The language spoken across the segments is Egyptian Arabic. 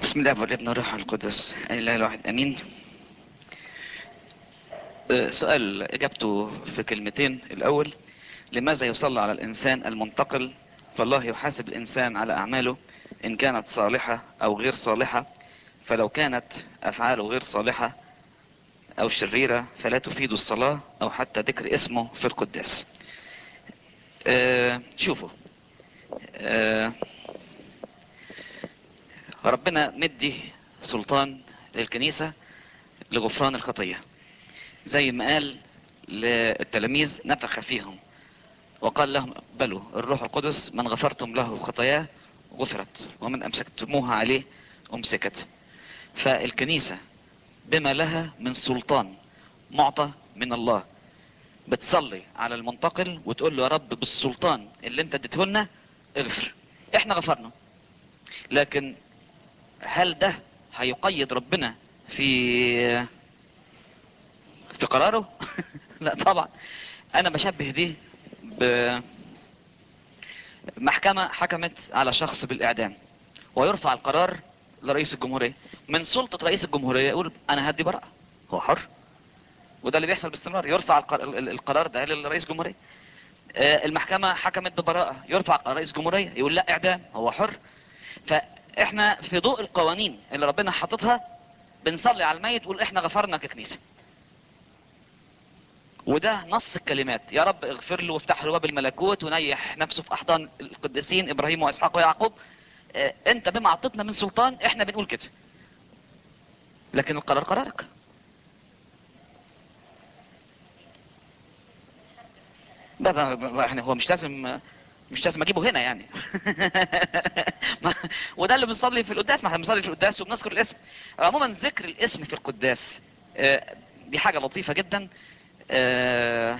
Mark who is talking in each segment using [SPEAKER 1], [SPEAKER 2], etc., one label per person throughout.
[SPEAKER 1] بسم الله والابن والروح القدس الاله الواحد امين آه، سؤال اجابته في كلمتين الاول لماذا يصلى على الانسان المنتقل فالله يحاسب الانسان على اعماله ان كانت صالحة او غير صالحة فلو كانت افعاله غير صالحة او شريرة فلا تفيد الصلاة او حتى ذكر اسمه في القداس آه، شوفوا آه، ربنا مدي سلطان للكنيسة لغفران الخطية زي ما قال للتلاميذ نفخ فيهم وقال لهم اقبلوا الروح القدس من غفرتم له خطاياه غفرت ومن امسكتموها عليه امسكت فالكنيسة بما لها من سلطان معطى من الله بتصلي على المنتقل وتقول له يا رب بالسلطان اللي انت اديته لنا اغفر احنا غفرنا لكن هل ده هيقيد ربنا في في قراره لا طبعا انا بشبه دي بمحكمة حكمت على شخص بالاعدام ويرفع القرار لرئيس الجمهورية من سلطة رئيس الجمهورية يقول انا هدي براءة هو حر وده اللي بيحصل باستمرار يرفع القر- القرار ده لرئيس الجمهورية آه، المحكمة حكمت ببراءة يرفع رئيس الجمهورية يقول لا اعدام هو حر فاحنا في ضوء القوانين اللي ربنا حاططها بنصلي على الميت ونقول احنا غفرنا ككنيسة وده نص الكلمات يا رب اغفر له وافتح له باب الملكوت ونيح نفسه في احضان القديسين ابراهيم واسحاق ويعقوب اه انت بما عطتنا من سلطان احنا بنقول كده لكن القرار قرارك لا لا لا، يعني هو مش لازم مش لازم اجيبه هنا يعني ما- وده اللي بنصلي في القداس ما احنا بنصلي في القداس وبنذكر الاسم عموما ذكر الاسم في القداس آه، دي حاجة لطيفة جدا آه،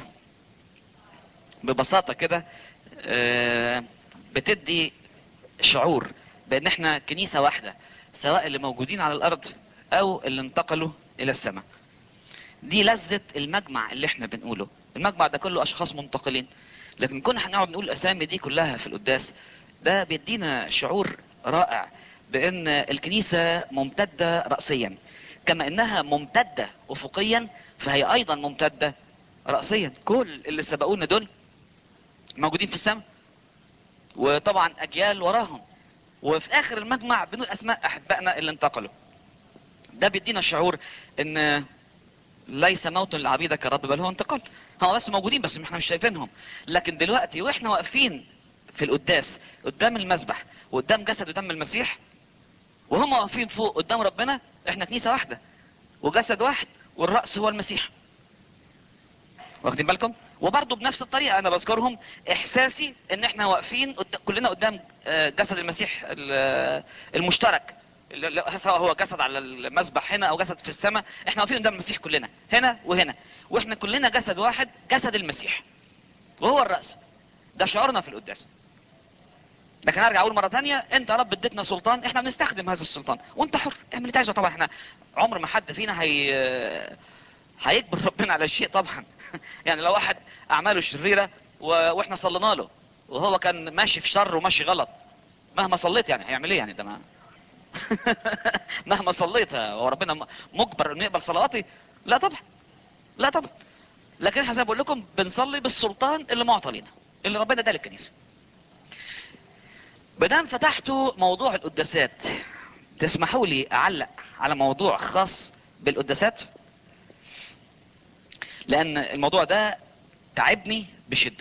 [SPEAKER 1] ببساطة كده آه، بتدي شعور بان احنا كنيسة واحدة سواء اللي موجودين على الارض او اللي انتقلوا الى السماء دي لذة المجمع اللي احنا بنقوله المجمع ده كله اشخاص منتقلين لكن كنا هنقعد نقول الاسامي دي كلها في القداس ده بيدينا شعور رائع بان الكنيسة ممتدة رأسيا كما انها ممتدة افقيا فهي ايضا ممتدة رأسيا كل اللي سبقونا دول موجودين في السماء وطبعا اجيال وراهم وفي اخر المجمع بنقول اسماء احبائنا اللي انتقلوا ده بيدينا شعور ان ليس موت لعبيدك يا رب بل هو انتقال هم بس موجودين بس احنا مش شايفينهم لكن دلوقتي واحنا واقفين في القداس قدام المسبح وقدام جسد ودم المسيح وهم واقفين فوق قدام ربنا احنا كنيسة واحدة وجسد واحد والرأس هو المسيح واخدين بالكم وبرضه بنفس الطريقة انا بذكرهم احساسي ان احنا واقفين قد... كلنا قدام آه، جسد المسيح ال- آه، المشترك ال- ال- سواء هو جسد على المسبح هنا او جسد في السماء احنا واقفين قدام المسيح كلنا هنا وهنا واحنا كلنا جسد واحد جسد المسيح وهو الرأس ده شعورنا في القداس لكن ارجع اقول مره ثانيه انت يا رب اديتنا سلطان احنا بنستخدم هذا السلطان وانت حر اعمل اللي تعايزه طبعا احنا عمر ما حد فينا هي هيجبر ربنا على شيء طبعا يعني لو واحد اعماله شريره و... واحنا صلينا له وهو كان ماشي في شر وماشي غلط مهما صليت يعني هيعمل ايه يعني ده ما مهما صليت هو ربنا م- مجبر انه يقبل صلواتي لا طبعا لا طبعا لكن احنا زي ما بقول لكم بنصلي بالسلطان اللي معطى لنا اللي ربنا ده للكنيسه بدام فتحتوا موضوع القداسات تسمحوا لي اعلق على موضوع خاص بالقداسات لان الموضوع ده تعبني بشدة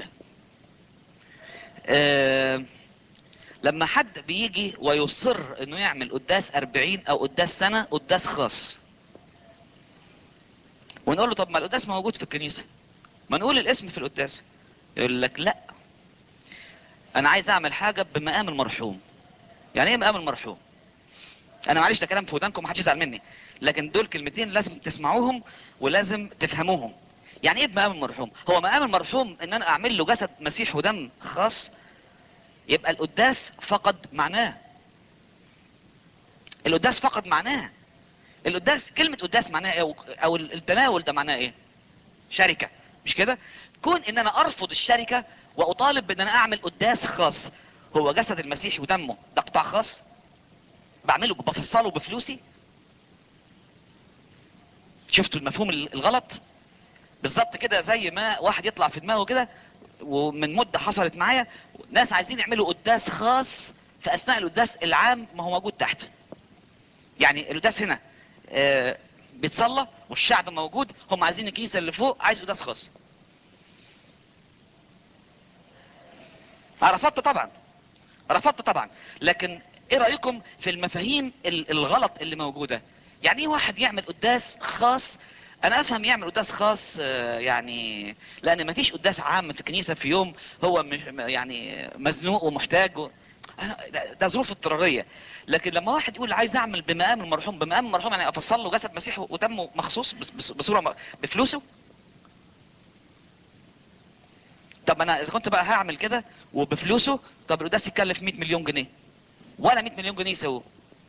[SPEAKER 1] أه لما حد بيجي ويصر انه يعمل قداس اربعين او قداس سنة قداس خاص ونقول له طب ما القداس موجود في الكنيسة ما نقول الاسم في القداس يقول لك لا انا عايز اعمل حاجة بمقام المرحوم يعني ايه مقام المرحوم انا معلش ده كلام في ودانكم محدش يزعل مني لكن دول كلمتين لازم تسمعوهم ولازم تفهموهم يعني ايه بمقام المرحوم هو مقام المرحوم ان انا اعمل له جسد مسيح ودم خاص يبقى القداس فقد معناه القداس فقد معناه القداس كلمة قداس معناها ايه او- او التناول ده معناه ايه شركة مش كده كون ان انا ارفض الشركة واطالب بان انا اعمل قداس خاص هو جسد المسيح ودمه ده قطاع خاص بعمله بفصله بفلوسي شفتوا المفهوم الغلط بالظبط كده زي ما واحد يطلع في دماغه كده ومن مدة حصلت معايا ناس عايزين يعملوا قداس خاص في اثناء القداس العام ما هو موجود تحت يعني القداس هنا آه، بيتصلى والشعب موجود هم عايزين الكنيسة اللي فوق عايز قداس خاص رفضت طبعا رفضت طبعا لكن ايه رأيكم في المفاهيم ال- الغلط اللي موجودة يعني ايه واحد يعمل قداس خاص انا افهم يعمل قداس خاص آه، يعني لان مفيش قداس عام في الكنيسة في يوم هو مش يعني مزنوق ومحتاج و... آه، ده- ده ظروف اضطرارية لكن لما واحد يقول عايز اعمل بمقام المرحوم بمقام المرحوم يعني افصل له جسد مسيح ودمه مخصوص بس- بس- بصورة م- بفلوسه طب انا اذا كنت بقى هعمل كده وبفلوسه طب القداس يكلف 100 مليون جنيه ولا 100 مليون جنيه يسووه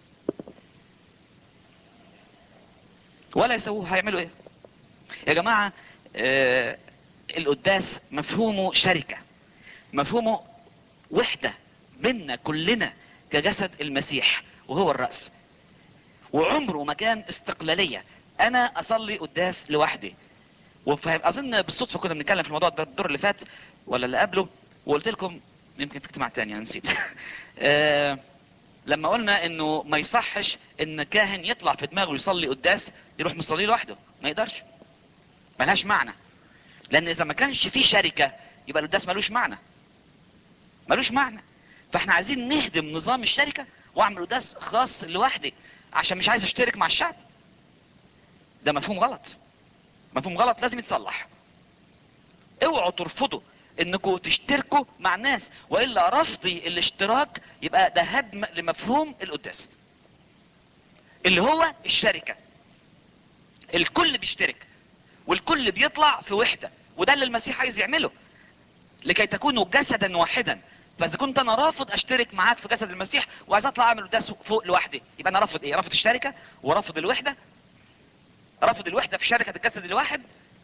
[SPEAKER 1] ولا يسووه هيعملوا ايه يا جماعة آه القداس مفهومه شركة مفهومه وحدة بيننا كلنا كجسد المسيح وهو الرأس وعمره ما كان استقلالية انا اصلي قداس لوحدي وفهم اظن بالصدفة كنا بنتكلم في الموضوع ده الدور اللي فات ولا اللي قبله وقلت لكم يمكن في اجتماع تاني انا نسيت آه لما قلنا انه ما يصحش ان كاهن يطلع في دماغه يصلي قداس يروح مصلي لوحده ما يقدرش ملهاش معنى لان اذا ما كانش في شركة يبقى القداس ملوش معنى ملوش معنى فاحنا عايزين نهدم نظام الشركة واعمل قداس خاص لوحدي عشان مش عايز اشترك مع الشعب ده مفهوم غلط مفهوم غلط لازم يتصلح اوعوا ترفضوا انكم تشتركوا مع الناس والا رفضي الاشتراك يبقى ده هدم لمفهوم القداس اللي هو الشركة الكل بيشترك والكل بيطلع في وحدة وده اللي المسيح عايز يعمله لكي تكونوا جسدا واحدا فاذا كنت انا رافض اشترك معاك في جسد المسيح وعايز اطلع اعمل قداس فوق لوحدي يبقى انا رافض ايه رافض الشركة ورافض الوحدة رافض الوحدة في شركة الجسد الواحد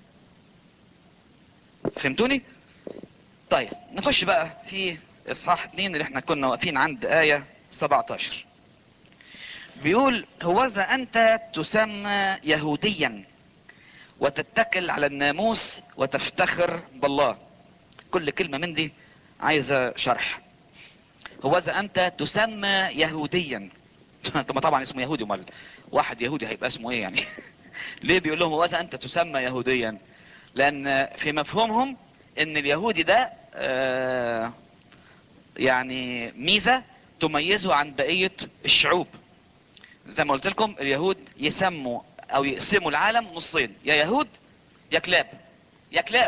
[SPEAKER 1] فهمتوني طيب نخش بقى في اصحاح اتنين اللي احنا كنا واقفين عند آية 17 بيقول هوذا انت تسمى يهوديا وتتكل على الناموس وتفتخر بالله كل كلمة من دي عايزة شرح هوذا انت تسمى يهوديا طب ما طبعا اسمه يهودي امال واحد يهودي هيبقى اسمه ايه يعني ليه بيقول لهم هوذا انت تسمى يهوديا لان في مفهومهم ان اليهودي ده آه يعني ميزة تميزه عن بقية الشعوب زي ما قلت لكم اليهود يسموا او يقسموا العالم نصين يا يهود يا كلاب يا كلاب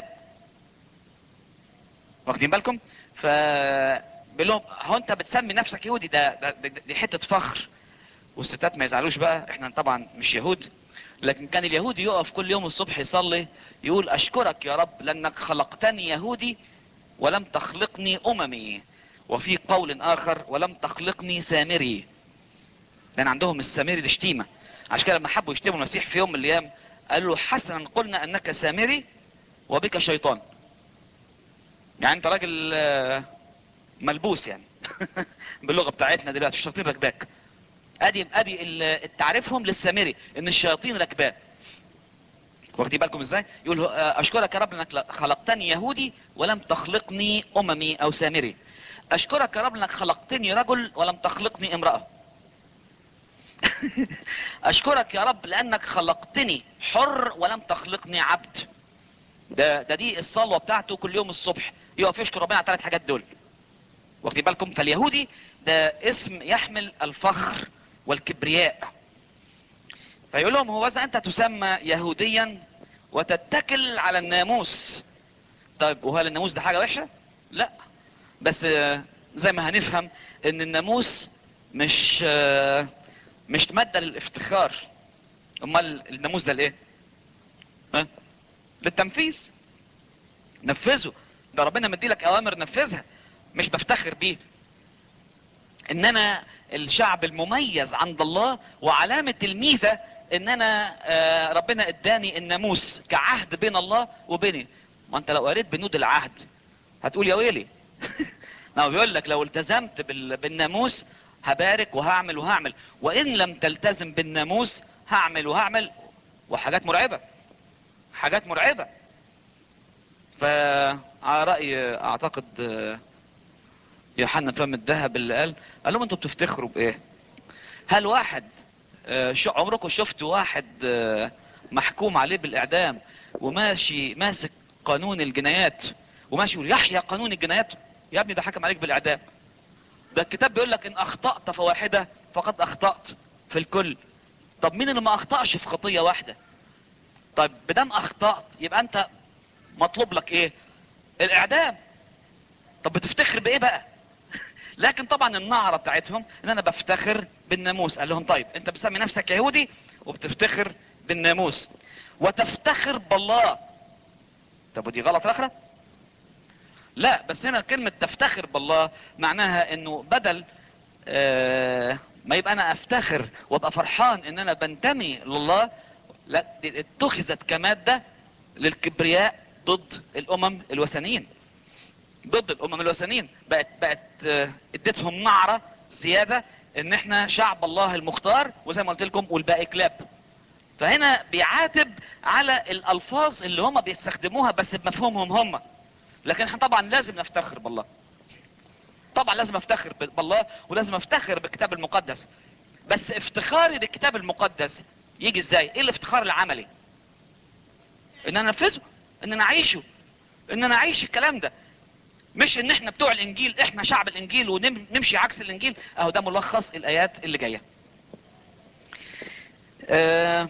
[SPEAKER 1] واخدين بالكم ف بيقول لهم هو انت بتسمي نفسك يهودي ده, ده, ده دي حته فخر والستات ما يزعلوش بقى احنا طبعا مش يهود لكن كان اليهودي يقف كل يوم الصبح يصلي يقول اشكرك يا رب لانك خلقتني يهودي ولم تخلقني اممي وفي قول اخر ولم تخلقني سامري لان عندهم السامري دي شتيمه عشان كده لما حبوا يشتموا المسيح في يوم من الايام قالوا له حسنا قلنا انك سامري وبك شيطان يعني انت راجل آه، ملبوس يعني باللغه بتاعتنا دلوقتي الشياطين راكباك ادي ادي ال- تعريفهم للسامري ان الشياطين راكباه واخدين بالكم ازاي يقول له، آه، اشكرك يا رب انك خلقتني يهودي ولم تخلقني اممي او سامري اشكرك يا رب انك خلقتني رجل ولم تخلقني امراه اشكرك يا رب لانك خلقتني حر ولم تخلقني عبد ده ده دي الصلوه بتاعته كل يوم الصبح يقف يشكر ربنا على الثلاث حاجات دول واخدين بالكم فاليهودي ده اسم يحمل الفخر والكبرياء فيقول لهم هو اذا انت تسمى يهوديا وتتكل على الناموس طيب وهل الناموس ده حاجه وحشه لا بس آه، زي ما هنفهم ان الناموس مش آه، مش ماده للافتخار امال الناموس ده لايه ها للتنفيذ نفذه ده ربنا مدي لك اوامر نفذها مش بفتخر بيه ان انا الشعب المميز عند الله وعلامة الميزة ان انا آه، ربنا اداني الناموس كعهد بين الله وبيني ما انت لو قريت بنود العهد هتقول يا ويلي ما هو بيقول لك لو التزمت بال- بالناموس هبارك وهعمل وهعمل وان لم تلتزم بالناموس هعمل وهعمل وحاجات مرعبة حاجات مرعبة فعلى رأي اعتقد آه، يوحنا فم الذهب اللي قال قال لهم انتوا بتفتخروا بايه هل واحد آه، شو عمركم شفتوا واحد آه، محكوم عليه بالاعدام وماشي ماسك قانون الجنايات وماشي يقول يحيى قانون الجنايات يا ابني ده حكم عليك بالاعدام ده الكتاب بيقول لك ان اخطأت فواحدة فقد اخطأت في الكل طب مين اللي ما اخطأش في خطية واحدة طيب بدم اخطأت يبقى انت مطلوب لك ايه الاعدام طب بتفتخر بايه بقى لكن طبعا النعرة بتاعتهم ان انا بفتخر بالناموس قال لهم طيب انت بتسمي نفسك يهودي وبتفتخر بالناموس وتفتخر بالله طب ودي غلط الاخره لا بس هنا كلمة تفتخر بالله معناها انه بدل آه ما يبقى انا افتخر وابقى فرحان ان انا بنتمي لله لا دي اتخذت كمادة للكبرياء ضد الامم الوثنيين ضد الامم الوثنيين بقت بقت آه، اديتهم نعرة زيادة ان احنا شعب الله المختار وزي ما قلت لكم والباقي كلاب فهنا بيعاتب على الالفاظ اللي هم بيستخدموها بس بمفهومهم هم لكن احنا طبعا لازم نفتخر بالله طبعا لازم افتخر بالله ولازم افتخر بالكتاب المقدس بس افتخاري بالكتاب المقدس يجي ازاي ايه الافتخار العملي ان انا انفذه ان انا اعيشه ان انا اعيش الكلام ده مش ان احنا بتوع الانجيل احنا شعب الانجيل ونمشي عكس الانجيل اهو ده ملخص الايات اللي جايه آه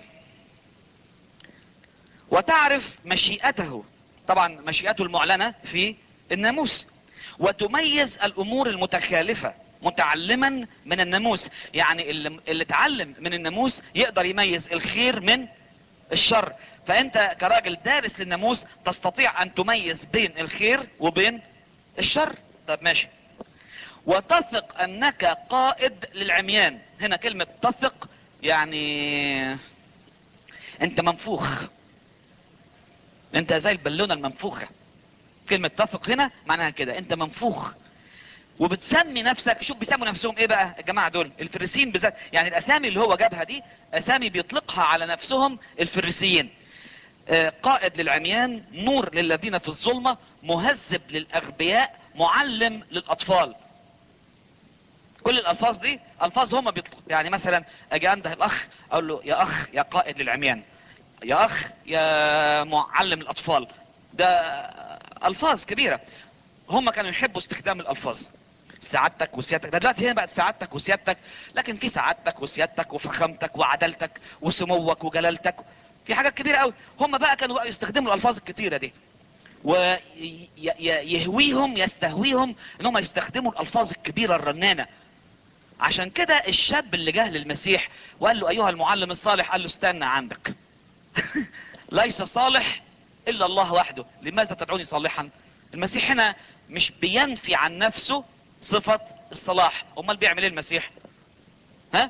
[SPEAKER 1] وتعرف مشيئته طبعا مشيئته المعلنة في الناموس وتميز الامور المتخالفة متعلما من الناموس يعني اللي, اللي اتعلم من الناموس يقدر يميز الخير من الشر فانت كراجل دارس للناموس تستطيع ان تميز بين الخير وبين الشر طب ماشي وتثق انك قائد للعميان هنا كلمة تثق يعني انت منفوخ انت زي البالونة المنفوخة كلمة تثق هنا معناها كده انت منفوخ وبتسمي نفسك شوف بيسموا نفسهم ايه بقى الجماعة دول الفريسيين بالذات يعني الاسامي اللي هو جابها دي اسامي بيطلقها على نفسهم الفريسيين آه، قائد للعميان نور للذين في الظلمة مهذب للاغبياء معلم للاطفال كل الالفاظ دي الفاظ هما بيطلق يعني مثلا اجي انده الاخ اقول له يا اخ يا قائد للعميان يا اخ يا معلم الاطفال ده الفاظ كبيرة هم كانوا يحبوا استخدام الالفاظ سعادتك وسيادتك ده دلوقتي هنا بقت سعادتك وسيادتك لكن في سعادتك وسيادتك وفخامتك وعدالتك وسموك وجلالتك في حاجات كبيرة قوي هم بقى كانوا بقى يستخدموا الالفاظ الكتيرة دي ويهويهم يستهويهم ان هم يستخدموا الالفاظ الكبيرة الرنانة عشان كده الشاب اللي جه للمسيح وقال له ايها المعلم الصالح قال له استنى عندك ليس صالح الا الله وحده لماذا تدعوني صالحا المسيح هنا مش بينفي عن نفسه صفة الصلاح امال بيعمل ايه المسيح ها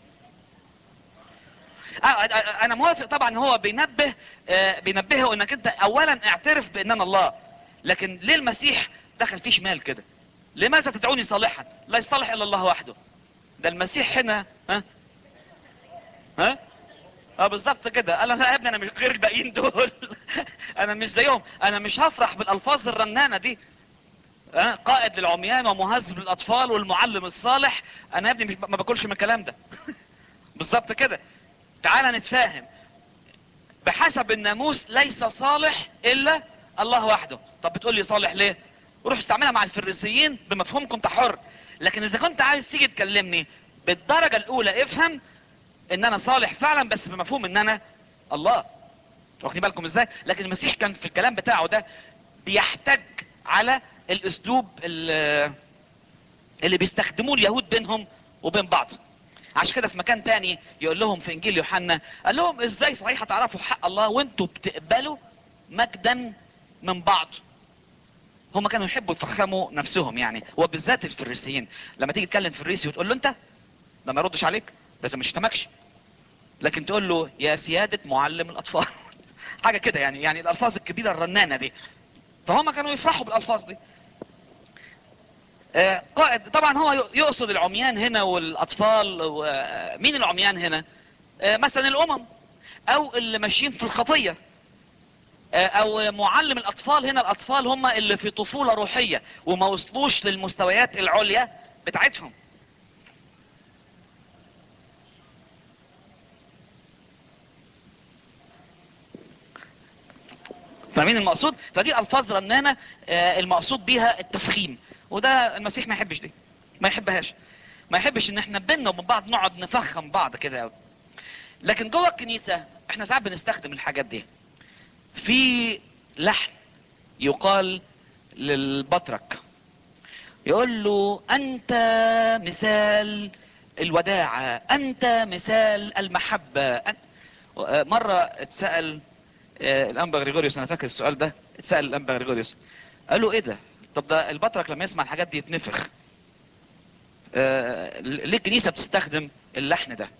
[SPEAKER 1] انا موافق طبعا هو بينبه بينبهه انك انت اولا اعترف بان انا الله لكن ليه المسيح دخل فيه شمال كده لماذا تدعوني صالحا لا يصلح الا الله وحده ده المسيح هنا ها ها اه بالظبط كده قال لا يا ابني انا مش غير الباقيين دول انا مش زيهم انا مش هفرح بالالفاظ الرنانه دي أه؟ قائد للعميان ومهذب للاطفال والمعلم الصالح انا يا ابني مش ما باكلش من الكلام ده بالظبط كده تعال نتفاهم بحسب الناموس ليس صالح الا الله وحده طب بتقول لي صالح ليه روح استعملها مع الفريسيين بمفهومكم تحر لكن اذا كنت عايز تيجي تكلمني بالدرجة الاولى افهم ان انا صالح فعلا بس بمفهوم ان انا الله واخدين بالكم ازاي لكن المسيح كان في الكلام بتاعه ده بيحتج على الاسلوب اللي بيستخدموه اليهود بينهم وبين بعض عشان كده في مكان تاني يقول لهم في انجيل يوحنا قال لهم ازاي صحيح هتعرفوا حق الله وانتوا بتقبلوا مجدا من بعض هم كانوا يحبوا يفخموا نفسهم يعني وبالذات الفريسيين لما تيجي تكلم فريسي وتقول له انت ده ما يردش عليك بس مش تمكش لكن تقول له يا سيادة معلم الاطفال حاجة كده يعني يعني الالفاظ الكبيرة الرنانة دي فهم كانوا يفرحوا بالالفاظ دي آه، قائد طبعا هو يقصد العميان هنا والاطفال و- مين العميان هنا آه، مثلا الامم او اللي ماشيين في الخطيه آه، او معلم الاطفال هنا الاطفال هم اللي في طفوله روحيه وما وصلوش للمستويات العليا بتاعتهم فاهمين المقصود فدي الفاظ رنانه آه، المقصود بيها التفخيم وده المسيح ما يحبش دي ما يحبهاش ما يحبش ان احنا بينا وبين بعض نقعد نفخم بعض كده قوي لكن جوه الكنيسه احنا ساعات بنستخدم الحاجات دي في لحن يقال للبطرك يقول له انت مثال الوداعة انت مثال المحبة أنت... مرة اتسأل آه، الانبا غريغوريوس انا فاكر السؤال ده اتسأل الانبا غريغوريوس قال له ايه ده طب ده البطرك لما يسمع الحاجات دي يتنفخ آه، ليه الكنيسة بتستخدم اللحن ده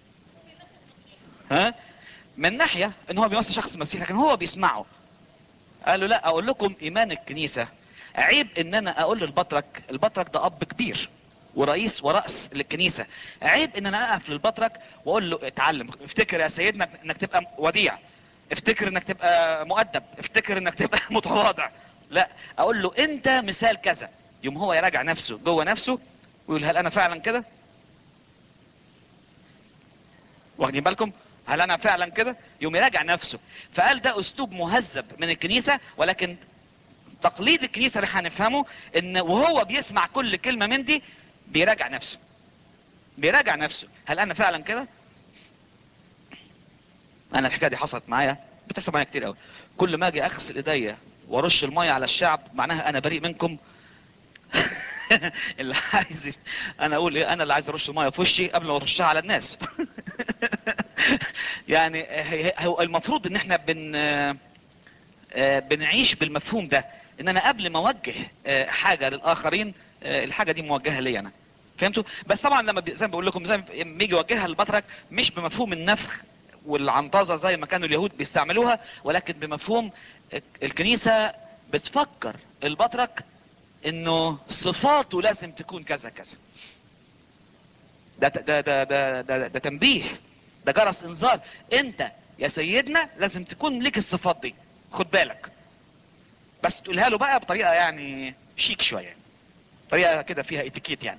[SPEAKER 1] ها من ناحية ان هو بيمثل شخص مسيحي لكن هو بيسمعه قال له لا اقول لكم ايمان الكنيسة عيب ان انا اقول للبطرك البطرك ده اب كبير ورئيس ورأس للكنيسة عيب ان انا اقف للبطرك واقول له اتعلم افتكر يا سيدنا انك تبقى وديع افتكر انك تبقى مؤدب افتكر انك تبقى متواضع لا اقول له انت مثال كذا يوم هو يراجع نفسه جوه نفسه ويقول هل انا فعلا كده واخدين بالكم هل انا فعلا كده يوم يراجع نفسه فقال ده اسلوب مهذب من الكنيسة ولكن تقليد الكنيسة اللي هنفهمه ان وهو بيسمع كل كلمة من دي بيراجع نفسه بيراجع نفسه هل انا فعلا كده انا الحكايه دي حصلت معايا بتحصل معايا كتير قوي كل ما اجي اغسل ايديا وارش الميه على الشعب معناها انا بريء منكم اللي عايز انا اقول ايه انا اللي عايز ارش الميه في وشي قبل ما ارشها على الناس يعني هي- هو المفروض ان احنا بن آه، بنعيش بالمفهوم ده ان انا قبل ما اوجه آه، حاجه للاخرين آه، الحاجه دي موجهه لي انا فهمتوا بس طبعا لما بي- زي ما بقول لكم زي ما يجي يوجهها للبطرك مش بمفهوم النفخ والعنطزه زي ما كانوا اليهود بيستعملوها ولكن بمفهوم الكنيسه بتفكر البطرك انه صفاته لازم تكون كذا كذا ده ده ده ده ده, ده تنبيه ده جرس انذار انت يا سيدنا لازم تكون ليك الصفات دي خد بالك بس تقولها له بقى بطريقه يعني شيك شويه طريقه كده فيها اتيكيت يعني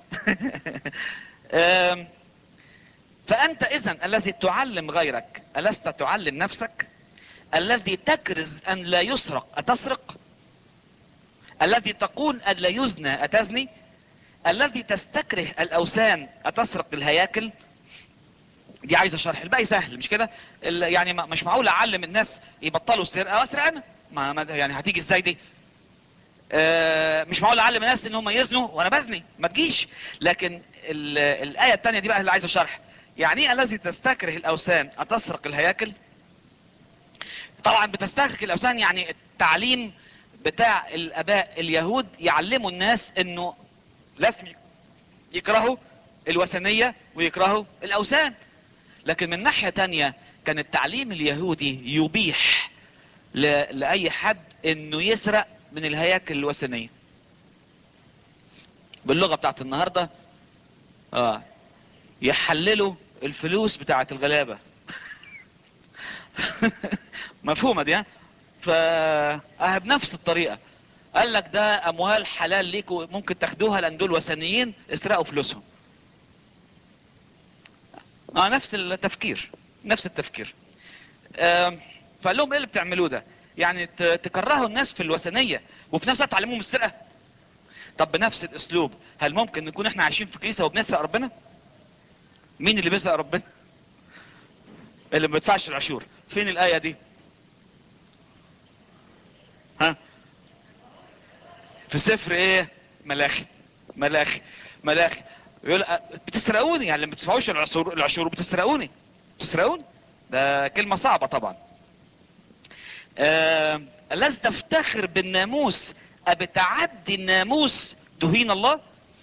[SPEAKER 1] أم، فانت اذا الذي تعلم غيرك الست تعلم نفسك الذي تكرز ان لا يسرق اتسرق الذي تقول ان لا يزنى اتزني الذي تستكره الاوثان اتسرق الهياكل دي عايزه شرح الباقي سهل مش كده ال- يعني ما- مش معقول اعلم الناس يبطلوا السرقه واسرق انا ما ما- يعني هتيجي ازاي دي آه، مش معقول اعلم الناس ان هم يزنوا وانا بزني ما تجيش لكن ال- الايه الثانيه دي بقى اللي عايزه شرح يعني ايه الذي تستكره الاوثان اتسرق الهياكل طبعا بتستكره الاوثان يعني التعليم بتاع الاباء اليهود يعلموا الناس انه لازم يكرهوا الوثنيه ويكرهوا الاوثان لكن من ناحيه تانية كان التعليم اليهودي يبيح ل- لاي حد انه يسرق من الهياكل الوثنيه باللغه بتاعت النهارده اه يحللوا الفلوس بتاعت الغلابه مفهومه دي ها؟ فاه بنفس الطريقه قال لك ده اموال حلال ليكوا ممكن تاخدوها لان دول وثنيين اسرقوا فلوسهم اه نفس التفكير نفس التفكير آم، فقال لهم ايه اللي بتعملوه ده يعني ت- تكرهوا الناس في الوثنيه وفي نفس الوقت تعلموهم السرقه طب بنفس الاسلوب هل ممكن نكون احنا عايشين في كنيسه وبنسرق ربنا مين اللي بيسرق ربنا اللي ما بيدفعش العشور فين الايه دي ها في سفر ايه ملاخي ملاخي ملاخي يقول أ- بتسرقوني يعني لما بتدفعوش العشور العشور بتسرقوني بتسرقوني ده كلمة صعبة طبعا آه... الذي تفتخر بالناموس أبتعدي الناموس تهين الله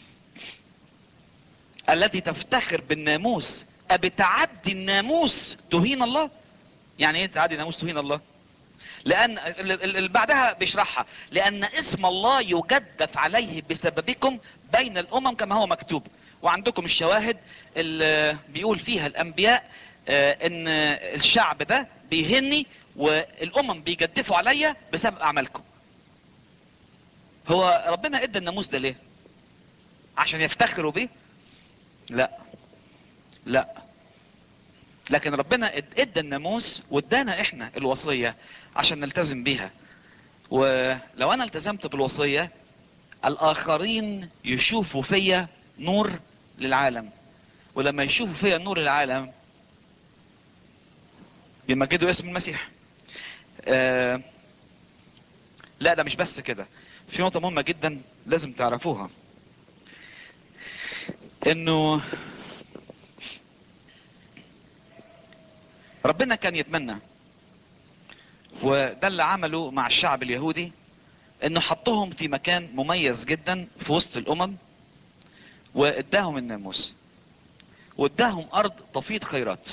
[SPEAKER 1] التي تفتخر بالناموس أبتعدي الناموس تهين الله يعني ايه تعدي الناموس تهين الله لان اللي بعدها بيشرحها لان اسم الله يجدف عليه بسببكم بين الامم كما هو مكتوب وعندكم الشواهد اللي بيقول فيها الانبياء آه، ان الشعب ده بيهني والامم بيجدفوا عليا بسبب اعمالكم هو ربنا ادى الناموس ده ليه عشان يفتخروا بيه لا لا لكن ربنا إد- ادى الناموس وادانا احنا الوصية عشان نلتزم بيها ولو انا التزمت بالوصية الاخرين يشوفوا فيا نور للعالم ولما يشوفوا فيا نور للعالم بيمجدوا اسم المسيح آه لا ده مش بس كده في نقطة مهمة جدا لازم تعرفوها انه ربنا كان يتمنى وده اللي عمله مع الشعب اليهودي انه حطهم في مكان مميز جدا في وسط الامم واداهم الناموس واداهم ارض تفيض خيرات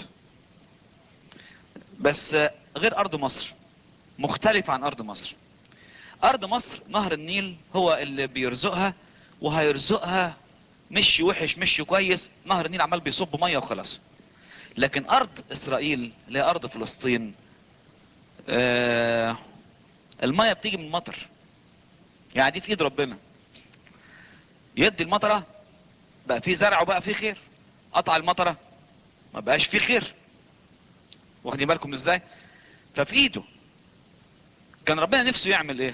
[SPEAKER 1] بس غير ارض مصر مختلف عن ارض مصر ارض مصر نهر النيل هو اللي بيرزقها وهيرزقها مشي وحش مشي كويس نهر النيل عمال بيصب ميه وخلاص لكن ارض اسرائيل اللي هي ارض فلسطين آه الميه بتيجي من المطر يعني دي في ايد ربنا يدي المطره بقى في زرع وبقى في خير قطع المطره ما بقاش في خير واخدين بالكم ازاي ففي ايده كان ربنا نفسه يعمل ايه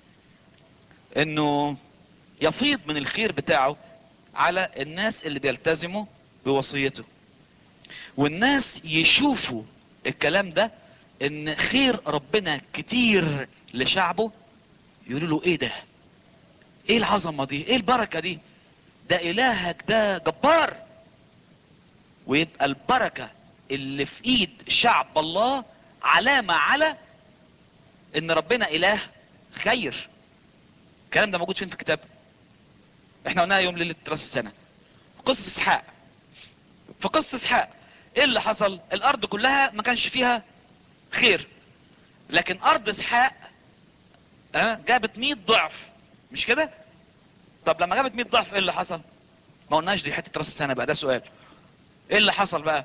[SPEAKER 1] انه يفيض من الخير بتاعه على الناس اللي بيلتزموا بوصيته والناس يشوفوا الكلام ده ان خير ربنا كتير لشعبه يقولوا له ايه ده ايه العظمه دي ايه البركه دي ده الهك ده جبار ويبقى البركه اللي في ايد شعب الله علامه على ان ربنا اله خير الكلام ده موجود فين في الكتاب احنا قلناها يوم ليله راس السنه قصه اسحاق في قصه اسحاق ايه اللي حصل الارض كلها ما كانش فيها خير لكن ارض اسحاق اه جابت 100 ضعف مش كده طب لما جابت 100 ضعف ايه اللي حصل ما قلناش دي حته راس السنه بقى ده سؤال ايه اللي حصل بقى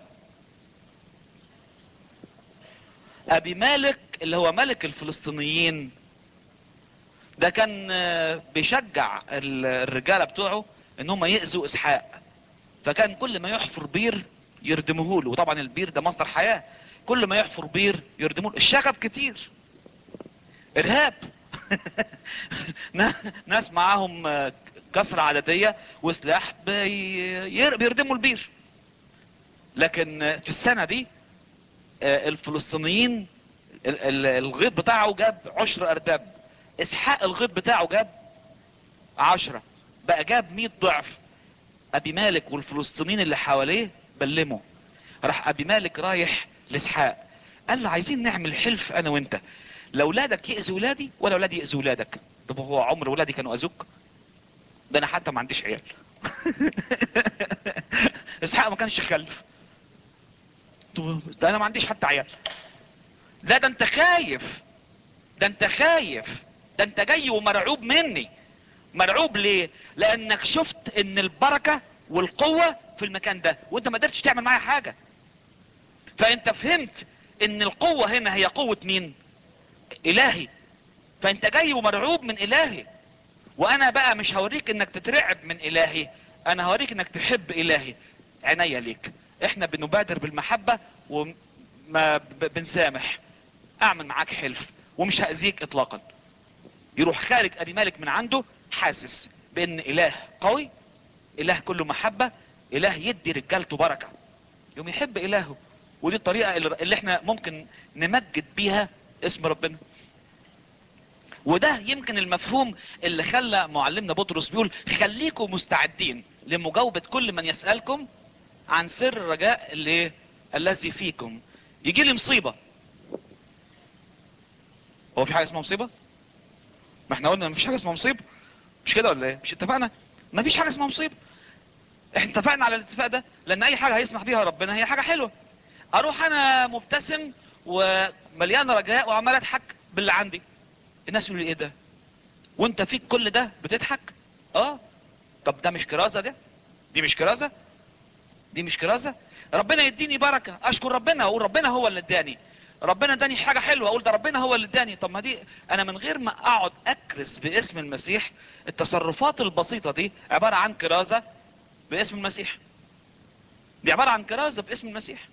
[SPEAKER 1] ابي مالك اللي هو ملك الفلسطينيين ده كان آه، بيشجع ال- الرجاله بتوعه ان هم يأذوا اسحاق فكان كل ما يحفر بير يردموه له وطبعا البير ده مصدر حياه كل ما يحفر بير يردموه له الشغب كتير ارهاب ناس معاهم آه، كسرة عددية وسلاح بي- ير- بيردموا البير لكن آه، في السنة دي آه، الفلسطينيين ال- ال- الغيط بتاعه جاب عشر ارداب اسحاق الغيط بتاعه جاب عشرة بقى جاب مئة ضعف ابي مالك والفلسطينيين اللي حواليه بلموا راح ابي مالك رايح لاسحاق قال له عايزين نعمل حلف انا وانت لا ولادك يأذوا ولادي ولا ولادي يأذوا ولادك طب هو عمر ولادي كانوا اذوك ده انا حتى ما عنديش عيال اسحاق ما كانش يخلف طب ده انا ما عنديش حتى عيال لا ده انت خايف ده انت خايف ده انت جاي ومرعوب مني مرعوب ليه لانك شفت ان البركة والقوة في المكان ده وانت ما قدرتش تعمل معايا حاجة فانت فهمت ان القوة هنا هي قوة مين الهي فانت جاي ومرعوب من الهي وانا بقى مش هوريك انك تترعب من الهي انا هوريك انك تحب الهي عينيا ليك احنا بنبادر بالمحبة وما ب- بنسامح اعمل معاك حلف ومش هأذيك اطلاقا يروح خارج ابي مالك من عنده حاسس بان اله قوي اله كله محبة اله يدي رجالته بركة يوم يحب الهه ودي الطريقة اللي اللي احنا ممكن نمجد بيها اسم ربنا وده يمكن المفهوم اللي خلى معلمنا بطرس بيقول خليكم مستعدين لمجاوبة كل من يسألكم عن سر الرجاء اللي الذي فيكم يجي لي مصيبة هو في حاجة اسمها مصيبة ما احنا قلنا مفيش حاجة اسمها مصيبة مش كده ولا ايه مش اتفقنا مفيش حاجة اسمها مصيبة احنا اتفقنا على الاتفاق ده لان اي حاجة هيسمح بيها ربنا هي حاجة حلوة اروح انا مبتسم ومليان رجاء وعمال اضحك باللي عندي الناس يقولوا لي ايه ده وانت فيك كل ده بتضحك اه طب ده مش كرازه ده دي مش كرازه دي مش كرازه ربنا يديني بركه اشكر ربنا اقول ربنا هو اللي اداني ربنا اداني حاجه حلوه اقول ده ربنا هو اللي اداني طب ما دي انا من غير ما اقعد اكرس باسم المسيح التصرفات البسيطه دي عباره عن كرازه باسم المسيح دي عباره عن كرازه باسم المسيح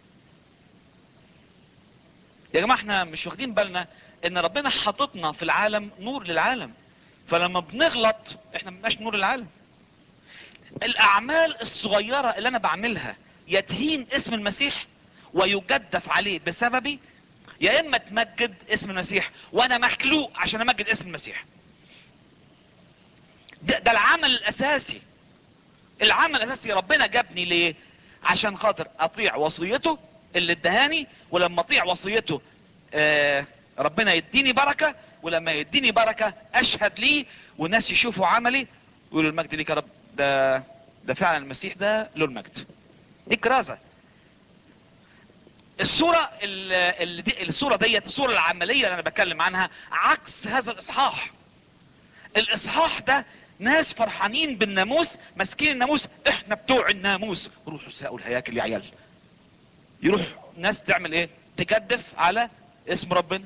[SPEAKER 1] يا جماعه احنا مش واخدين بالنا ان ربنا حاططنا في العالم نور للعالم فلما بنغلط احنا ما بنبقاش نور العالم الاعمال الصغيره اللي انا بعملها يتهين اسم المسيح ويجدف عليه بسببي يا اما تمجد اسم المسيح وانا مخلوق عشان امجد اسم المسيح ده, ده العمل الاساسي العمل الاساسي ربنا جابني ليه عشان خاطر اطيع وصيته اللي ادهاني ولما اطيع وصيته آه ربنا يديني بركه ولما يديني بركه اشهد ليه والناس يشوفوا عملي يقولوا المجد ليك يا رب ده ده فعلا المسيح ده له المجد دي كرازه الصورة اللي دي الصورة ديت الصورة العملية اللي انا بتكلم عنها عكس هذا الاصحاح الاصحاح ده ناس فرحانين بالناموس ماسكين الناموس احنا بتوع الناموس روحوا ساقوا الهياكل يا عيال يروح ناس تعمل ايه تجدف على اسم ربنا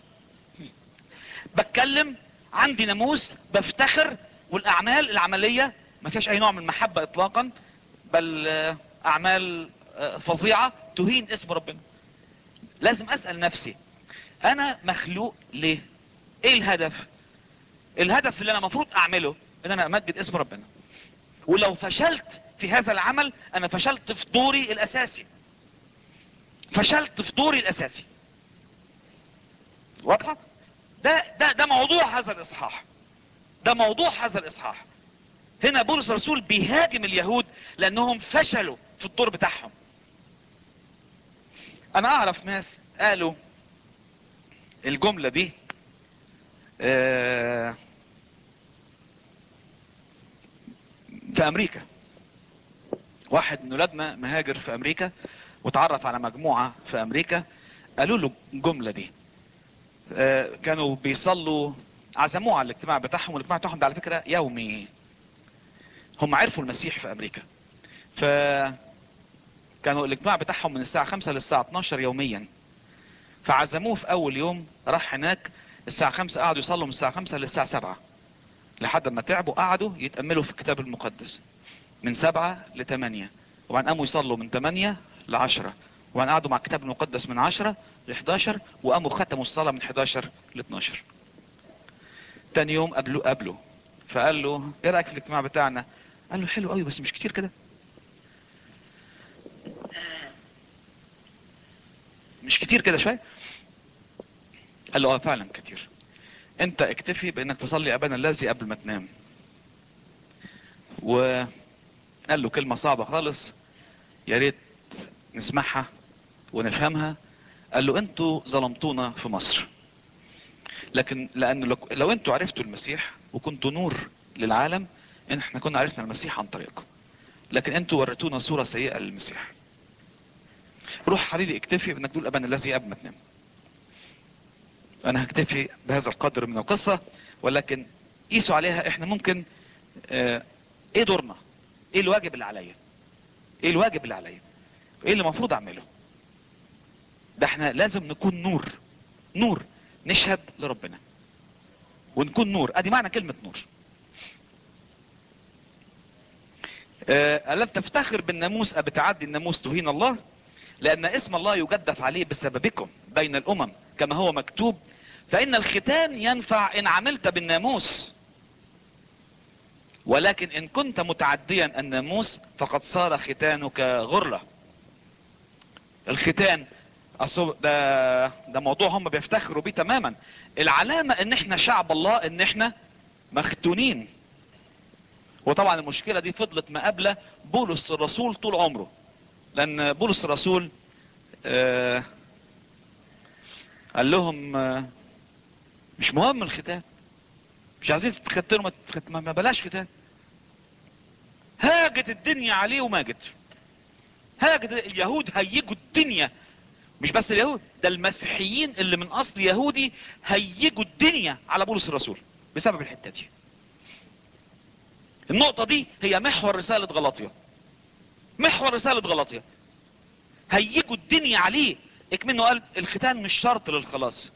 [SPEAKER 1] بتكلم عندي ناموس بفتخر والاعمال العملية ما فيهاش اي نوع من المحبة اطلاقا بل اعمال فظيعة تهين اسم ربنا لازم اسأل نفسي انا مخلوق ليه ايه الهدف الهدف اللي انا المفروض اعمله ان انا امجد اسم ربنا ولو فشلت في هذا العمل انا فشلت في دوري الاساسي فشلت في دوري الاساسي واضحة ده ده ده موضوع هذا الاصحاح ده موضوع هذا الاصحاح هنا بولس الرسول بيهاجم اليهود لانهم فشلوا في الدور بتاعهم انا اعرف ناس قالوا الجملة دي آه في امريكا واحد من ولادنا مهاجر في امريكا وتعرف على مجموعة في امريكا قالوا له الجملة دي آه كانوا بيصلوا عزموه على الاجتماع بتاعهم والاجتماع بتاعهم ده على فكرة يومي هم عرفوا المسيح في امريكا ف كانوا الاجتماع بتاعهم من الساعة 5 للساعة 12 يوميا فعزموه في اول يوم راح هناك الساعة 5 قعدوا يصلوا من الساعة 5 للساعة 7 لحد ما تعبوا قعدوا يتأملوا في الكتاب المقدس من 7 ل 8 وبعدين قاموا يصلوا من 8 ل 10 وبعدين قعدوا مع الكتاب المقدس من 10 ل 11 وقاموا ختموا الصلاة من 11 ل 12 تاني يوم قابلوه قابله فقال له ايه رأيك في الاجتماع بتاعنا قال له حلو قوي بس مش كتير كده مش كتير كده شوية قال له اه فعلا كتير انت اكتفي بانك تصلي ابانا الذي قبل ما تنام وقال له كلمة صعبة خالص يا ريت نسمعها ونفهمها قال له انتوا ظلمتونا في مصر لكن لان لو, لو انتوا عرفتوا المسيح وكنتوا نور للعالم ان احنا كنا عرفنا المسيح عن طريقكم لكن انتوا وريتونا صورة سيئة للمسيح روح حبيبي اكتفي بانك تقول ابانا الذي قبل ما تنام انا هكتفي بهذا القدر من القصة ولكن قيسوا عليها احنا ممكن اه ايه دورنا ايه الواجب اللي عليا ايه الواجب اللي عليا ايه اللي المفروض اعمله ده احنا لازم نكون نور نور نشهد لربنا ونكون نور ادي معنى كلمة نور أه ألم تفتخر بالناموس أبتعدي الناموس تهين الله لأن اسم الله يجدف عليه بسببكم بين الأمم كما هو مكتوب فإن الختان ينفع إن عملت بالناموس ولكن إن كنت متعديا الناموس فقد صار ختانك غرلة الختان ده ده موضوع هم بيفتخروا بيه تماما العلامة ان احنا شعب الله ان احنا مختونين وطبعا المشكلة دي فضلت مقابلة بولس الرسول طول عمره لان بولس الرسول آه قال لهم آه مش مهم الختان مش عايزين تختنوا ما, ما بلاش ختان هاجت الدنيا عليه وماجت هاجت اليهود هيجوا الدنيا مش بس اليهود ده المسيحيين اللي من اصل يهودي هيجوا الدنيا على بولس الرسول بسبب الحته دي النقطه دي هي محور رساله غلاطيا محور رساله غلاطيا هيجوا الدنيا عليه اكمنه قال الختان مش شرط للخلاص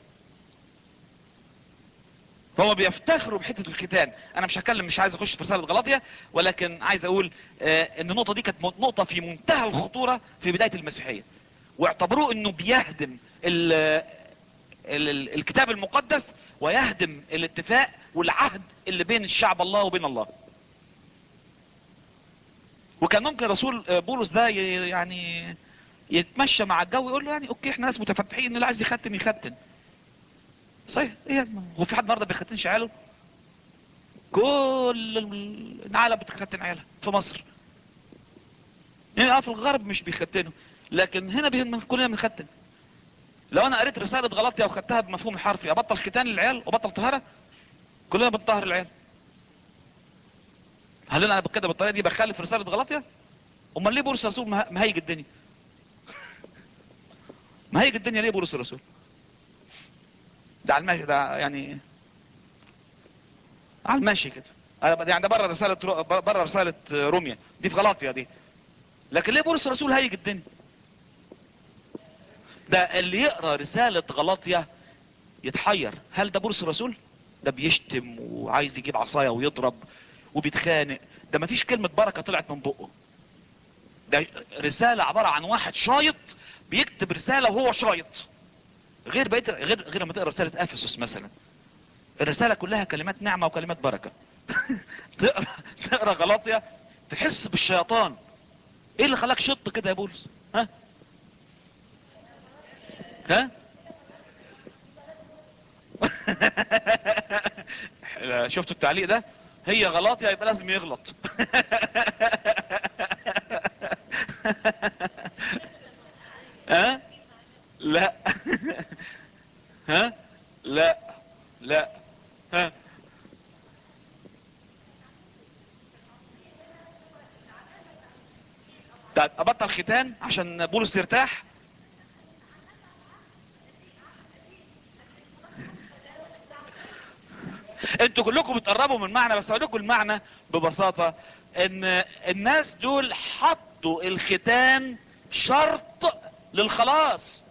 [SPEAKER 1] فهو بيفتخروا بحته الختان انا مش هتكلم مش عايز اخش في رساله غلاطيا ولكن عايز اقول آه ان النقطه دي كانت نقطه في منتهى الخطوره في بدايه المسيحيه واعتبروه انه بيهدم ال ال ال الكتاب المقدس ويهدم الاتفاق والعهد اللي بين الشعب الله وبين الله وكان ممكن رسول بولس ده ي- يعني يتمشى مع الجو يقول له يعني اوكي احنا ناس متفتحين اللي عايز يختن يختن صحيح ايه هو في حد النهارده بيختنش عياله كل العالم بتختن عيالها في مصر يعني اه في الغرب مش بيختنوا لكن هنا بي- كلنا بنختن لو انا قريت رسالة غلطية وخدتها بمفهوم الحرفي ابطل ختان للعيال وبطل طهارة كلنا بنطهر العيال هل انا كده بالطريقة دي بخالف رسالة غلطية امال ليه بولس الرسول مه- مهيج الدنيا مهيج الدنيا ليه بولس الرسول ده على الماشي ده يعني على الماشي كده أنا- يعني ده بره رسالة رو- بره رسالة روميا دي في غلاطيا دي لكن ليه بولس الرسول هيج الدنيا ده اللي يقرا رسالة غلاطيا يتحير هل ده بولس الرسول ده بيشتم وعايز يجيب عصاية ويضرب وبيتخانق ده مفيش كلمة بركة طلعت من بقه ده رسالة عبارة عن واحد شايط بيكتب رسالة وهو شايط غير بقيت غير غير لما تقرا رسالة افسس مثلا الرسالة كلها كلمات نعمة وكلمات بركة تقرا تقرا غلاطيا تحس بالشيطان ايه اللي خلاك شط كده يا بولس ها ها شفتوا التعليق ده هي غلط يبقى لازم يغلط ها لا ها لا لا ها طيب ابطل ختان عشان بولس يرتاح انتوا كلكم بتقربوا من المعنى بس اقول لكم المعنى ببساطة ان الناس دول حطوا الختان شرط للخلاص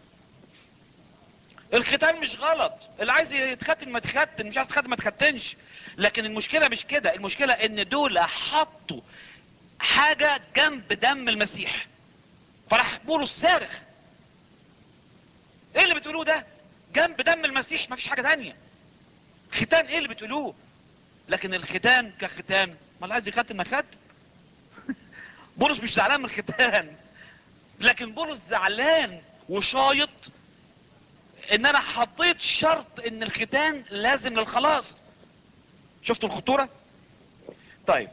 [SPEAKER 1] الختان مش غلط اللي عايز يتختن ما تختن مش عايز تختن ما تختنش لكن المشكلة مش كده المشكلة ان دول حطوا حاجة جنب دم المسيح فراح بولس صارخ ايه اللي بتقولوه ده جنب دم المسيح مفيش حاجة تانية ختان ايه اللي بتقولوه لكن الختان كختان ما اللي عايز يختن ما يختن بولس مش زعلان من الختان لكن بولس زعلان وشايط ان انا حطيت شرط ان الختان لازم للخلاص شفتوا الخطورة طيب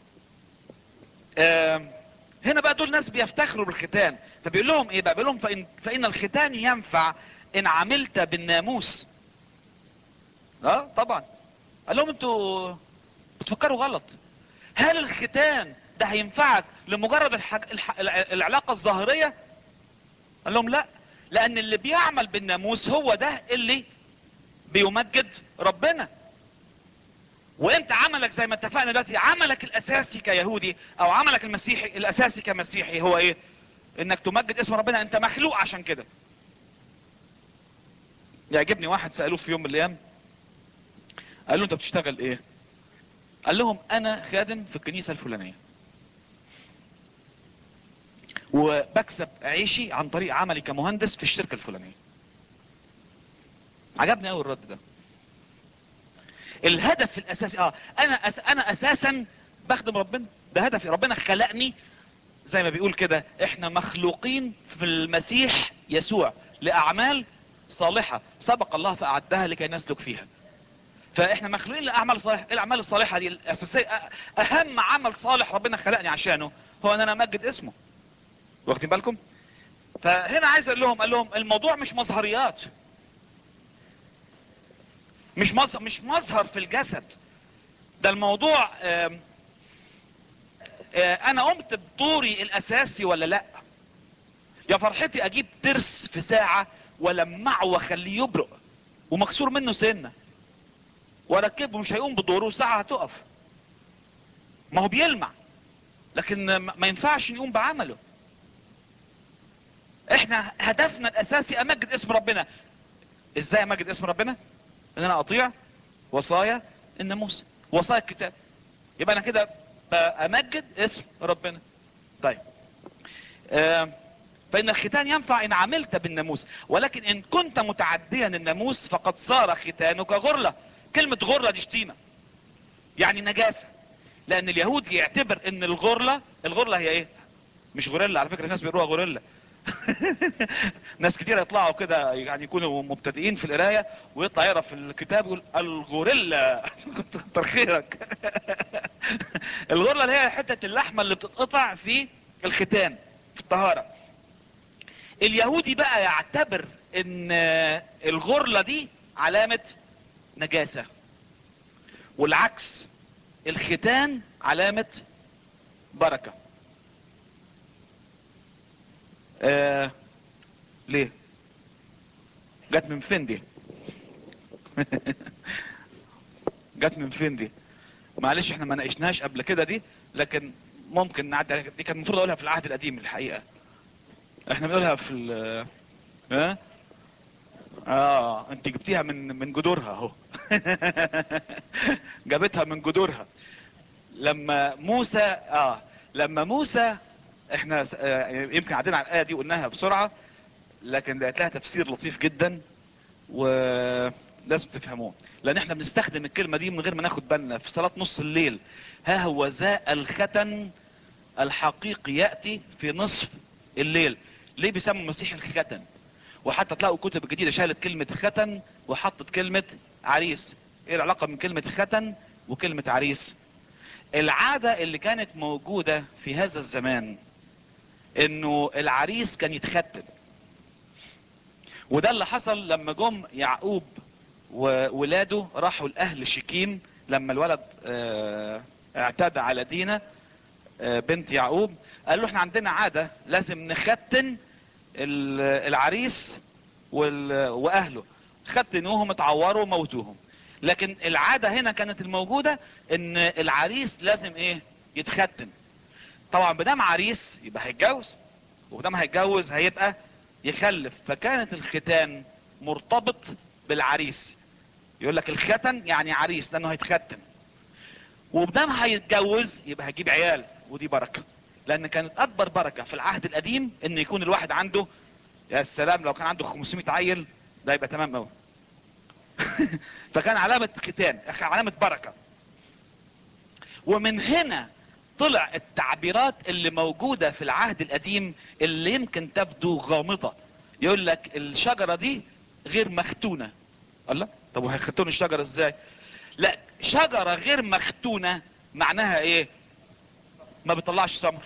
[SPEAKER 1] آم، هنا بقى دول ناس بيفتخروا بالختان فبيقول لهم ايه بقى بيقول لهم فإن, فإن الختان ينفع ان عملت بالناموس اه طبعا قال لهم انتوا بتفكروا غلط هل الختان ده هينفعك لمجرد الحاج... الح... العلاقة الظاهرية قال لهم لا لان اللي بيعمل بالناموس هو ده اللي بيمجد ربنا وانت عملك زي ما اتفقنا دلوقتي عملك الاساسي كيهودي او عملك المسيحي الاساسي كمسيحي هو ايه انك تمجد اسم ربنا انت مخلوق عشان كده يعجبني واحد سألوه في يوم من الايام قال له انت بتشتغل ايه قال لهم انا خادم في الكنيسة الفلانية وبكسب عيشي عن طريق عملي كمهندس في الشركة الفلانية عجبني قوي الرد ده الهدف الاساسي اه انا أس... انا اساسا بخدم ربنا ده هدفي ربنا خلقني زي ما بيقول كده احنا مخلوقين في المسيح يسوع لاعمال صالحة سبق الله فاعدها لكي نسلك فيها فاحنا مخلوقين لاعمال صالحة ايه الاعمال الصالحة دي الاساسية اهم عمل صالح ربنا خلقني عشانه هو ان انا امجد اسمه واخدين بالكم فهنا عايز اقول لهم قال لهم الموضوع مش مظهريات مش مظهر مش مظهر في الجسد ده الموضوع آم آه انا قمت بدوري الاساسي ولا لا
[SPEAKER 2] يا فرحتي اجيب ترس في ساعة ولمعه واخليه يبرق ومكسور منه سنة واركبه مش هيقوم بدوره ساعة هتقف ما هو بيلمع لكن ما ينفعش يقوم بعمله احنا هدفنا الاساسي امجد اسم ربنا ازاي امجد اسم ربنا ان انا اطيع وصايا الناموس وصايا الكتاب يبقى انا كده بامجد اسم ربنا طيب آه فان الختان ينفع ان عملت بالناموس ولكن ان كنت متعديا الناموس فقد صار ختانك غرلة كلمة غرلة دي شتيمة يعني نجاسة لان اليهود يعتبر ان الغرلة الغرلة هي ايه مش غوريلا على فكرة الناس بيقولوها غوريلا ناس كتير يطلعوا كده يعني يكونوا مبتدئين في القراية ويطلع يقرا في الكتاب يقول الغوريلا كتر خيرك الغوريلا اللي هي حتة اللحمة اللي بتتقطع في الختان في الطهارة اليهودي بقى يعتبر ان الغرلة دي علامة نجاسة والعكس الختان علامة بركة آه ليه جت من فين دي جت من فين دي معلش احنا ما ناقشناش قبل كده دي لكن ممكن نعدي عليها دي كان المفروض اقولها في العهد القديم الحقيقة احنا بنقولها في ال اه اه انت جبتيها من من جذورها اهو جابتها من جذورها لما موسى اه لما موسى احنا آه يمكن عدينا على الايه دي وقلناها بسرعه لكن لقيت لها تفسير لطيف جدا ولازم تفهموه لان احنا بنستخدم الكلمه دي من غير ما ناخد بالنا في صلاه نص الليل ها هو ذا الختن الحقيقي ياتي في نصف الليل ليه بيسموا المسيح الختن وحتى تلاقوا الكتب الجديده شالت كلمه ختن وحطت كلمه عريس ايه العلاقه من كلمه ختن وكلمه عريس العاده اللي كانت موجوده في هذا الزمان انه العريس كان يتختن وده اللي حصل لما جم يعقوب وولاده راحوا لاهل شكيم لما الولد اه اعتدى على دينا اه بنت يعقوب قال له احنا عندنا عادة لازم نختن العريس واهله ختنوهم اتعوروا وموتوهم لكن العادة هنا كانت الموجودة ان العريس لازم ايه يتختن طبعا بدام عريس يبقى هيتجوز وبدام هيتجوز هيبقى يخلف فكانت الختان مرتبط بالعريس يقول لك الختن يعني عريس لانه هيتختن وبدام هيتجوز يبقى هيجيب عيال ودي بركة لان كانت اكبر بركة في العهد القديم ان يكون الواحد عنده يا سلام لو كان عنده 500 عيل ده يبقى تمام قوي فكان علامة ختان علامة بركة ومن هنا طلع التعبيرات اللي موجودة في العهد القديم اللي يمكن تبدو غامضة يقول لك الشجرة دي غير مختونة الله طب وهيختون الشجرة ازاي لا شجرة غير مختونة معناها ايه ما بتطلعش ثمر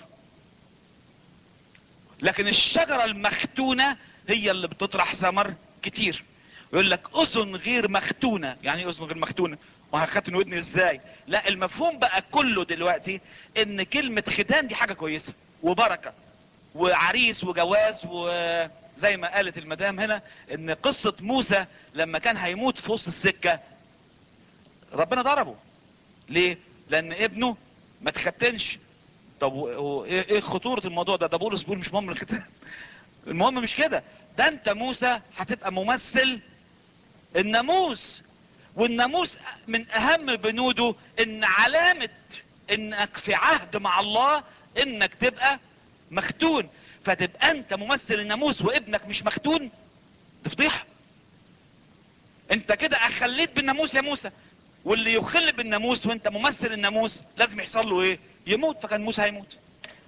[SPEAKER 2] لكن الشجرة المختونة هي اللي بتطرح ثمر كتير يقول لك اذن غير مختونة يعني ايه اذن غير مختونة وهختن ودني ازاي لا المفهوم بقى كله دلوقتي ان كلمة ختان دي حاجة كويسة وبركة وعريس وجواز وزي ما قالت المدام هنا ان قصة موسى لما كان هيموت في وسط السكة ربنا ضربه ليه لان ابنه ما تختنش طب ايه خطورة الموضوع ده ده بولس بيقول مش مهم الختان المهم مش كده ده انت موسى هتبقى ممثل الناموس والناموس من اهم بنوده ان علامة انك في عهد مع الله انك تبقى مختون فتبقى انت ممثل الناموس وابنك مش مختون دي فضيحه انت كده اخليت بالناموس يا موسى واللي يخل بالناموس وانت ممثل الناموس لازم يحصل له ايه يموت فكان موسى هيموت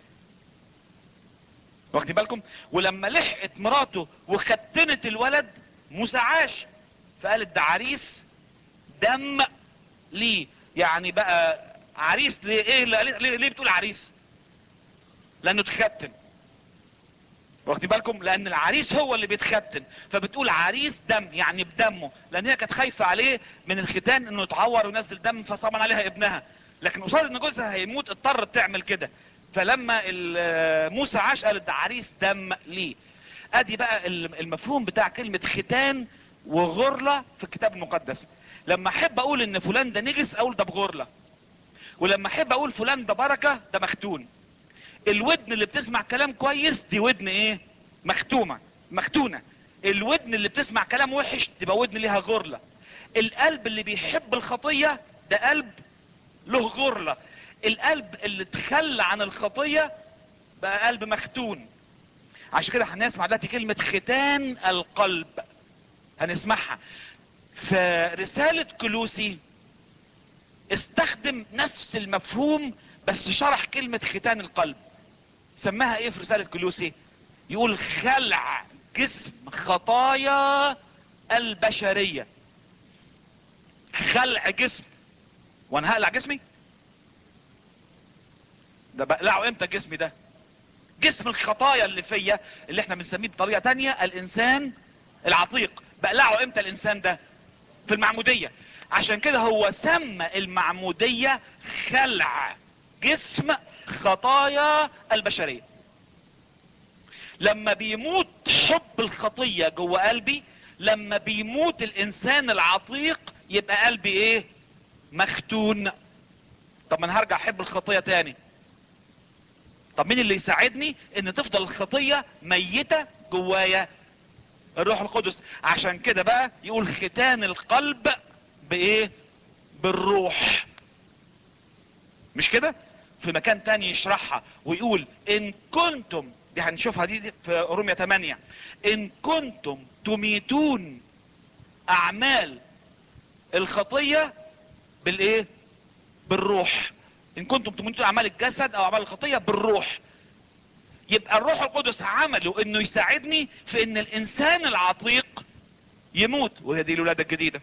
[SPEAKER 2] واخدين بالكم ولما لحقت مراته وختنت الولد موسى عاش فقالت ده عريس دم ليه يعني بقى عريس ليه ايه ليه, ليه بتقول عريس لانه اتختن واخدين بالكم لان العريس هو اللي بيتختن فبتقول عريس دم يعني بدمه لان هي كانت خايفه عليه من الختان انه يتعور وينزل دم فصبن عليها ابنها لكن قصاد ان جوزها هيموت اضطرت تعمل كده فلما موسى عاش قالت ده عريس دم ليه ادي بقى المفهوم بتاع كلمة ختان وغرلة في الكتاب المقدس لما احب اقول ان فلان ده نجس اقول ده بغرلة ولما احب اقول فلان ده بركة ده مختون الودن اللي بتسمع كلام كويس دي ودن ايه مختومة مختونة الودن اللي بتسمع كلام وحش تبقى ودن ليها غرلة القلب اللي بيحب الخطية ده قلب له غرلة القلب اللي تخلى عن الخطية بقى قلب مختون عشان كده هنسمع دلوقتي كلمة ختان القلب هنسمعها في رسالة كلوسي استخدم نفس المفهوم بس شرح كلمة ختان القلب سماها ايه في رسالة كلوسي يقول خلع جسم خطايا البشرية خلع جسم وانا هقلع جسمي ده بقلعه امتى جسمي ده جسم الخطايا اللي فيا اللي احنا بنسميه بطريقة تانية الانسان العتيق بقلعه امتى الانسان ده في المعمودية عشان كده هو سمى المعمودية خلع جسم خطايا البشرية لما بيموت حب الخطية جوه قلبي لما بيموت الانسان العتيق يبقى قلبي ايه مختون طب ما انا هرجع احب الخطية تاني طب مين اللي يساعدني ان تفضل الخطية ميتة جوايا الروح القدس عشان كده بقى يقول ختان القلب بايه بالروح مش كده في مكان تاني يشرحها ويقول ان كنتم دي هنشوفها دي, دي في رومية 8 ان كنتم تميتون اعمال الخطية بالايه بالروح ان كنتم تميتون اعمال الجسد او اعمال الخطية بالروح يبقى الروح القدس عمله انه يساعدني في ان الانسان العتيق يموت وهي دي الولادة الجديدة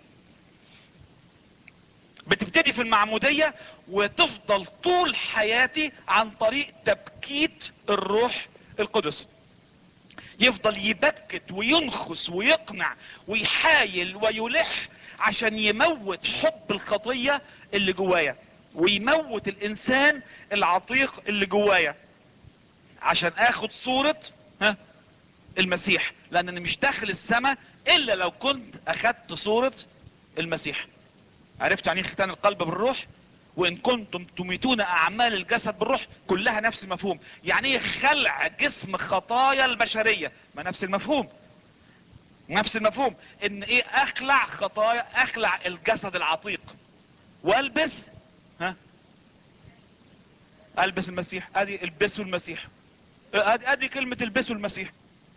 [SPEAKER 2] بتبتدي في المعمودية وتفضل طول حياتي عن طريق تبكيت الروح القدس يفضل يبكت وينخس ويقنع ويحايل ويلح عشان يموت حب الخطية اللي جوايا ويموت الانسان العتيق اللي جوايا عشان اخد صورة ها المسيح لان انا مش داخل السماء الا لو كنت اخدت صورة المسيح عرفت يعني ختان القلب بالروح وان كنتم تميتون اعمال الجسد بالروح كلها نفس المفهوم يعني ايه خلع جسم خطايا البشرية ما نفس المفهوم نفس المفهوم ان ايه اخلع خطايا اخلع الجسد العتيق والبس ها البس المسيح ادي البسوا المسيح ادي ادي كلمة البسوا المسيح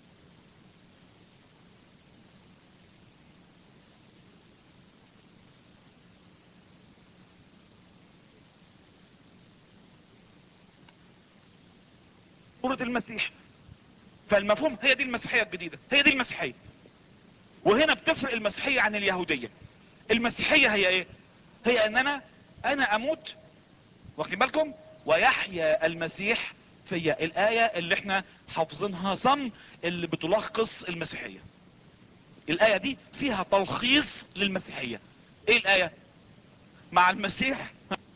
[SPEAKER 2] صورة المسيح فالمفهوم هي دي المسيحية الجديدة هي دي المسيحية وهنا بتفرق المسيحية عن اليهودية المسيحية هي ايه هي ان انا انا اموت واخدين بالكم ويحيا المسيح فيا الآية اللي احنا حافظينها صم اللي بتلخص المسيحية الآية دي فيها تلخيص للمسيحية ايه الآية مع المسيح